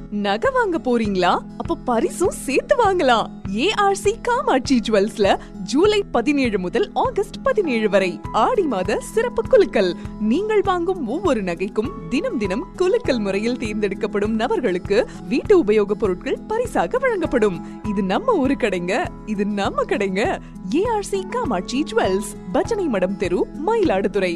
நகை வாங்க போறீங்களா அப்ப பரிசும் சேர்த்து வாங்கலாம் ஏஆர்சி காமாட்சி ஜுவல்ஸ்ல ஜூலை பதினேழு முதல் ஆகஸ்ட் பதினேழு வரை ஆடி மாத சிறப்பு குலுக்கல் நீங்கள் வாங்கும் ஒவ்வொரு நகைக்கும் தினம் தினம் குலுக்கல் முறையில் தேர்ந்தெடுக்கப்படும் நபர்களுக்கு வீட்டு உபயோகப் பொருட்கள் பரிசாக வழங்கப்படும் இது நம்ம ஊரு கடைங்க இது நம்ம கடைங்க ஏஆர்சி காமாட்சி ஜுவல்ஸ் பஜனை மடம் தெரு மயிலாடுதுறை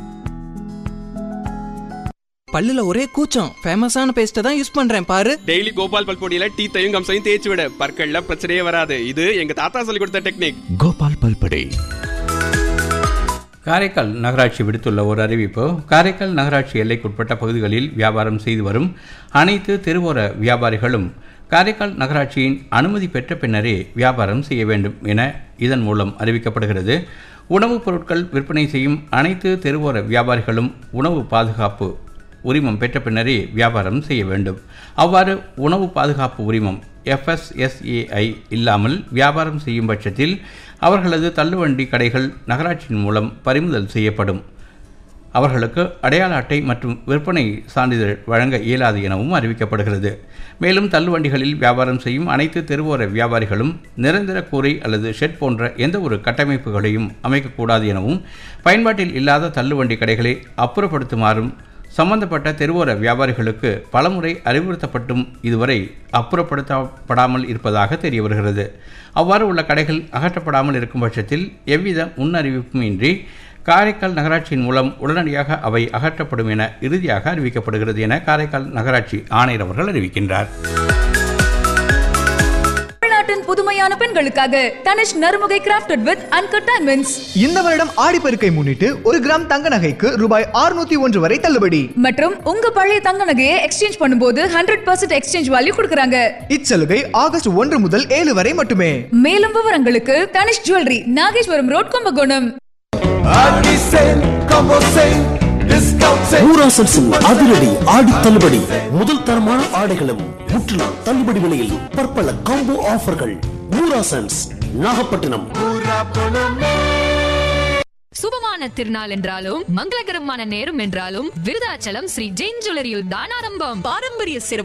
பல்லுல ஒரே கூச்சம் ஃபேமஸான பேஸ்ட்டை தான் யூஸ் பண்றேன் பாரு டெய்லி கோபால் பல்பொடியில டீத்தையும் கம்சையும் தேய்ச்சி விட பற்கள்ல பிரச்சனையே வராது இது எங்க தாத்தா சொல்லி கொடுத்த டெக்னிக் கோபால் பல்படே காரைக்கால் நகராட்சி விடுத்துள்ள ஒரு அறிவிப்பு காரைக்கால் நகராட்சி எல்லைக்குட்பட்ட பகுதிகளில் வியாபாரம் செய்து வரும் அனைத்து தெருவோர வியாபாரிகளும் காரைக்கால் நகராட்சியின் அனுமதி பெற்ற பின்னரே வியாபாரம் செய்ய வேண்டும் என இதன் மூலம் அறிவிக்கப்படுகிறது உணவுப் பொருட்கள் விற்பனை செய்யும் அனைத்து தெருவோர வியாபாரிகளும் உணவு பாதுகாப்பு உரிமம் பெற்ற பின்னரே வியாபாரம் செய்ய வேண்டும் அவ்வாறு உணவு பாதுகாப்பு உரிமம் எஃப்எஸ்எஸ்ஏஐ இல்லாமல் வியாபாரம் செய்யும் பட்சத்தில் அவர்களது தள்ளுவண்டி கடைகள் நகராட்சியின் மூலம் பறிமுதல் செய்யப்படும் அவர்களுக்கு அடையாள அட்டை மற்றும் விற்பனை சான்றிதழ் வழங்க இயலாது எனவும் அறிவிக்கப்படுகிறது மேலும் தள்ளுவண்டிகளில் வியாபாரம் செய்யும் அனைத்து தெருவோர வியாபாரிகளும் நிரந்தர கூரை அல்லது ஷெட் போன்ற எந்த ஒரு கட்டமைப்புகளையும் அமைக்கக்கூடாது எனவும் பயன்பாட்டில் இல்லாத தள்ளுவண்டி கடைகளை அப்புறப்படுத்துமாறும் சம்பந்தப்பட்ட தெருவோர வியாபாரிகளுக்கு பலமுறை அறிவுறுத்தப்பட்டும் இதுவரை அப்புறப்படுத்தப்படாமல் இருப்பதாக தெரிய வருகிறது அவ்வாறு உள்ள கடைகள் அகற்றப்படாமல் இருக்கும் பட்சத்தில் எவ்வித முன்னறிவிப்பும் இன்றி காரைக்கால் நகராட்சியின் மூலம் உடனடியாக அவை அகற்றப்படும் என இறுதியாக அறிவிக்கப்படுகிறது என காரைக்கால் நகராட்சி ஆணையர் அவர்கள் அறிவிக்கின்றார் தமிழ்நாட்டின் புதுமையான பெண்களுக்காக தனிஷ் நறுமுகை கிராஃப்டட் வித் அன்கட் டைமண்ட்ஸ் இந்த வருடம் ஆடிப்பெருக்கை முன்னிட்டு ஒரு கிராம் தங்க நகைக்கு ரூபாய் 601 ஒன்று வரை தள்ளுபடி மற்றும் உங்க பழைய தங்க நகையை எக்ஸ்சேஞ்ச் பண்ணும்போது ஹண்ட்ரட் பர்சன்ட் எக்ஸ்சேஞ்ச் வேல்யூ கொடுக்குறாங்க இச்சலுகை ஆகஸ்ட் ஒன்று முதல் ஏழு வரை மட்டுமே மேலும் விவரங்களுக்கு தனிஷ் ஜுவல்லரி நாகேஸ்வரம் ரோட் கும்பகோணம் ஊராசல் அதிரடி ஆடி தள்ளுபடி முதல் தரமான ஆடைகளும் முற்றிலும் தள்ளுபடி விலையில் பற்பல காம்போ ஆஃபர்கள் ஊராசன்ஸ் நாகப்பட்டினம் சுபமான திருநாள் என்றாலும் மங்களகரமான நேரம் என்றாலும் விருதாச்சலம் ஸ்ரீ ஜெயின் ஜுவல்லரியில் தான் ஆரம்பம் பாரம்பரிய